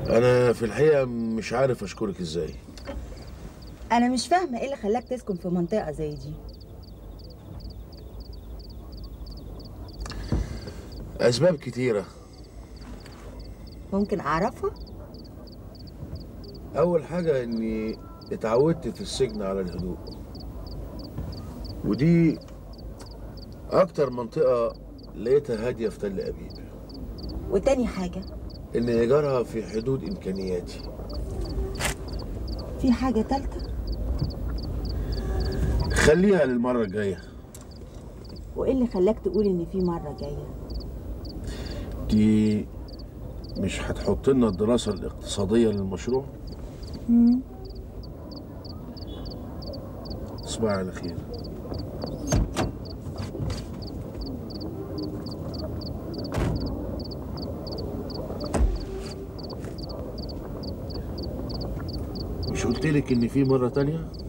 انا في الحقيقه مش عارف اشكرك ازاي انا مش فاهمه ايه اللي خلاك تسكن في منطقه زي دي اسباب كتيره ممكن اعرفها اول حاجه اني اتعودت في السجن على الهدوء ودي اكتر منطقه لقيتها هاديه في تل ابيب وتاني حاجه ان ايجارها في حدود امكانياتي في حاجه تالته خليها للمره الجايه وايه اللي خلاك تقول ان في مره جايه دي مش هتحط لنا الدراسه الاقتصاديه للمشروع مم. تصبحي على خير مش قلت لك ان في مره تانية